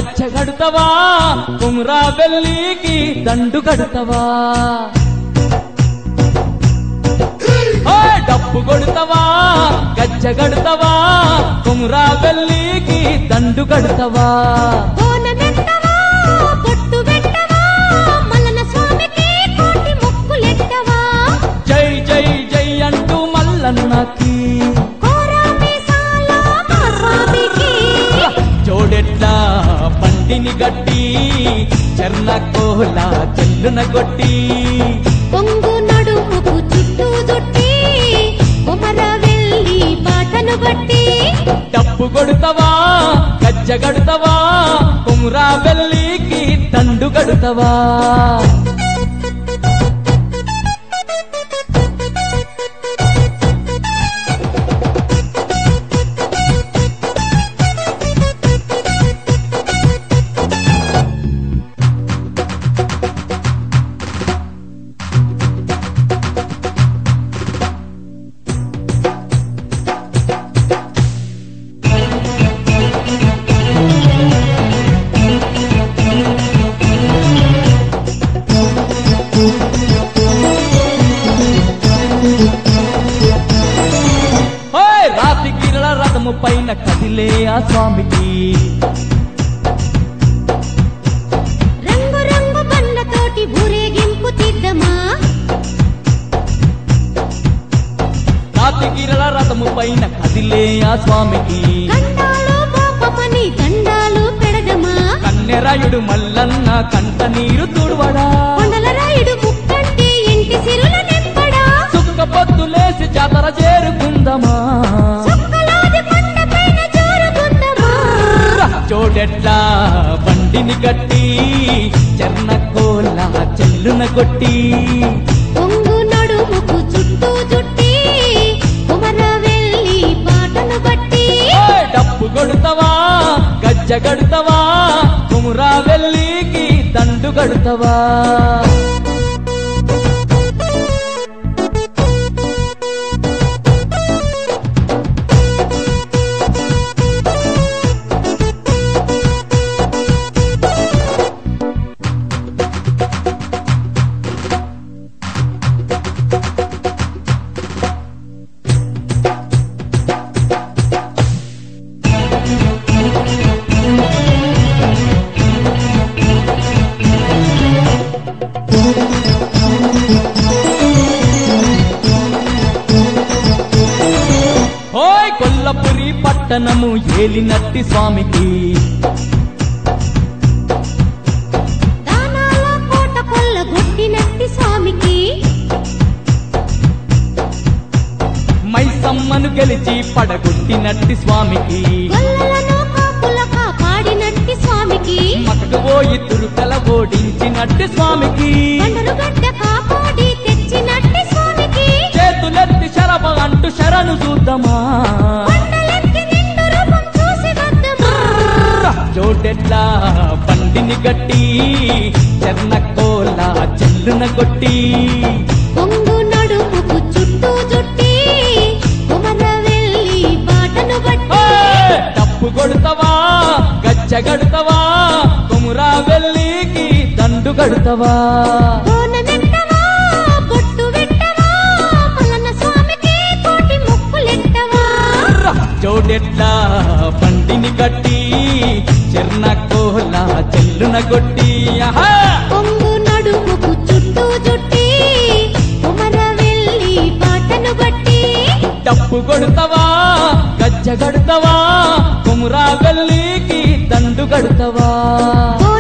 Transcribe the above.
గచ్చ గడుతవా కుమ్రా వెళ్ళికి దండు గడుతవా ఓయ్ డప్పు కొడుతవా గజ్జ గడుతవా కుమ్రా వెళ్ళికి దండు గడుతవా బోనమెత్తవా, బొట్టు పెట్టవా, మల్లన స్వామికి కోటి మొక్కులెట్టవా. జై జై జై అంటూ మల్లన్నకి కోరా మీసాల మా స్వామికి. జోడెట్లా బండిని గట్టి చెర్ల కోల చెల్లున కొట్టి పొంగు నడుముకు చుట్టూ చుట్టి కొమర వెళ్ళి బాటను బట్టి డప్పు కొడుతవా గజ్జ గడుతవా కుమ్రా వెళ్ళికి దండు గడుతవా హోయ్ రాతి గిరల రథము పైన కదిలే ఆ స్వామికి రంగు రంగు బండ్లతోటి ఊరేగింపు తీద్దమా రాతి గిరల రథము పైన కదిలే ఆ స్వామికి గండాలు మోపమని దండాలు పెడదమా కన్నెరాయుడు మల్లన్న కంట నీరు తుడవడా కొండల రాయుడు ముక్కంటి ఇంటి సిరుల నింపడా సుక్క పొద్దులేసి జాతర చేరుకుందమా చుక్కలాది కొండపైన జోరుగుందమా చోడెట్లా బండిని గట్టి చెర్న కోల చెల్లున కొట్టి పొంగు నడుముకు చుట్టూ చుట్టి కుమర వెళ్ళి బాటను బట్టి ఓయ్ డప్పు కొడుతవా గజ్జ గడుతవా కుమురా వెళ్ళికి దండు గడుతవా ఓయ్ కొల్లపురి పట్టణము ఏలినట్టి స్వామికి దానాల కోట కొల్ల గొట్టినట్టి స్వామికి మైసమ్మను గెలిచి పడగొట్టినట్టి స్వామికి గొల్లలను కాపుల కాపాడినట్టి స్వామికి మకకు పోయి తురుకల ఓడించినట్టి స్వామికి పండులు గడ్డ కాపాడి తెచ్చినట్టి స్వామికి చేతులెత్తి శరభ అంటూ శరణు చూద్దామా కొండలెక్కి నిండు రూపం చూసి వద్దమా చోటెట్లా బండిని గట్టి చెర్న కోల చెల్లున కొట్టి పొంగు నడుముకు చుట్టూ చుట్టి కుమర వెళ్ళి బాటను బట్టి ఓయ్! డప్పు కొడుతవా గజ్జ గడుతవా కుమురా వెళ్ళికి దండు గడుతవా బోనమెత్తవా, బొట్టు పెట్టవా, మల్లన్న స్వామికి కోటి మొక్కులెట్టవా. చోడెట్లా బండిని కట్టి చెర్న కోల చెల్లున కొట్టి ఆహా! పొంగు నడుముకు చుట్టూ చుట్టి కుమర వెళ్ళి బాటను బట్టి డప్పు కొడుతవా గజ్జ గడుతవా కుమురా వెళ్ళికి దండు గడుతవా ఓ